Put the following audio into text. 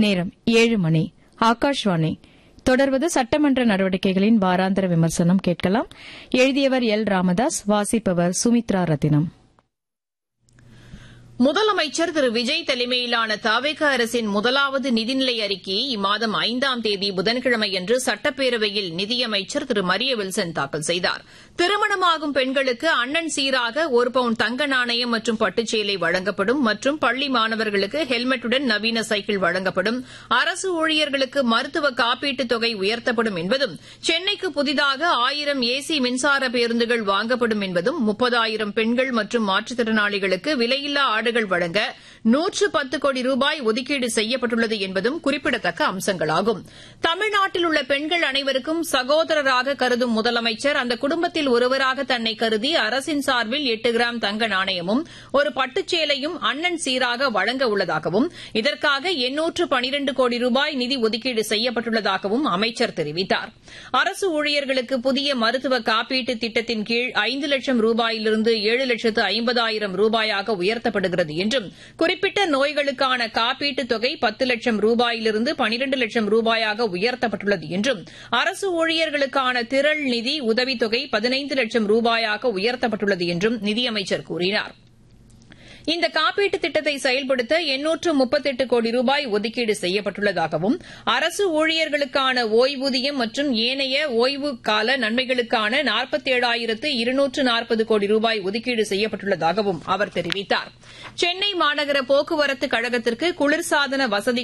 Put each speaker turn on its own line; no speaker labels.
நேரம் ஏழு மணி ஆகாஷ்வாணி தொடர்வது சட்டமன்ற நடவடிக்கைகளின் வாராந்திர விமர்சனம் கேட்கலாம் எழுதியவர் எல் ராமதாஸ் வாசிப்பவர் சுமித்ரா ரத்தினம்
முதலமைச்சர் திரு விஜய் தலைமையிலான தாவேக அரசின் முதலாவது நிதிநிலை அறிக்கையை இம்மாதம் ஐந்தாம் தேதி புதன்கிழமையன்று சட்டப்பேரவையில் நிதியமைச்சர் திரு மரிய வில்சன் தாக்கல் செய்தார் திருமணமாகும் பெண்களுக்கு அண்ணன் சீராக ஒரு பவுன் தங்க நாணயம் மற்றும் பட்டுச்சேலை வழங்கப்படும் மற்றும் பள்ளி மாணவர்களுக்கு ஹெல்மெட்டுடன் நவீன சைக்கிள் வழங்கப்படும் அரசு ஊழியர்களுக்கு மருத்துவ காப்பீட்டுத் தொகை உயர்த்தப்படும் என்பதும் சென்னைக்கு புதிதாக ஆயிரம் ஏசி மின்சார பேருந்துகள் வாங்கப்படும் என்பதும் முப்பதாயிரம் பெண்கள் மற்றும் மாற்றுத்திறனாளிகளுக்கு விலையில்லா ஆடுகள் வழங்க நூற்று பத்து கோடி ரூபாய் ஒதுக்கீடு செய்யப்பட்டுள்ளது என்பதும் குறிப்பிடத்தக்க அம்சங்களாகும் தமிழ்நாட்டில் உள்ள பெண்கள் அனைவருக்கும் சகோதரராக கருதும் முதலமைச்சர் அந்த குடும்பத்தில் ஒருவராக தன்னை கருதி அரசின் சார்பில் எட்டு கிராம் தங்க நாணயமும் ஒரு பட்டுச்சேலையும் அண்ணன் சீராக வழங்க உள்ளதாகவும் இதற்காக எண்ணூற்று பனிரண்டு கோடி ரூபாய் நிதி ஒதுக்கீடு செய்யப்பட்டுள்ளதாகவும் அமைச்சர் தெரிவித்தார் அரசு ஊழியர்களுக்கு புதிய மருத்துவ காப்பீட்டு திட்டத்தின் கீழ் ஐந்து லட்சம் ரூபாயிலிருந்து ஏழு லட்சத்து ஐம்பதாயிரம் ரூபாயாக உயர்த்தப்படுகிறது என்றும் குறிப்பிட்ட நோய்களுக்கான காப்பீட்டுத் தொகை பத்து லட்சம் ரூபாயிலிருந்து பனிரண்டு லட்சம் ரூபாயாக உயர்த்தப்பட்டுள்ளது என்றும் அரசு ஊழியர்களுக்கான திரள் நிதி உதவித்தொகை பதினைந்து லட்சம் ரூபாயாக உயர்த்தப்பட்டுள்ளது என்றும் நிதியமைச்சர் கூறினார் இந்த காப்பீட்டுத் திட்டத்தை செயல்படுத்த எண்ணூற்று முப்பத்தெட்டு கோடி ரூபாய் ஒதுக்கீடு செய்யப்பட்டுள்ளதாகவும் அரசு ஊழியர்களுக்கான ஓய்வூதியம் மற்றும் ஏனைய ஓய்வு கால நன்மைகளுக்கான நாற்பத்தேழாயிரத்து இருநூற்று நாற்பது கோடி ரூபாய் ஒதுக்கீடு செய்யப்பட்டுள்ளதாகவும் அவர் தெரிவித்தார் சென்னை மாநகர போக்குவரத்து கழகத்திற்கு குளிர்சாதன வசதி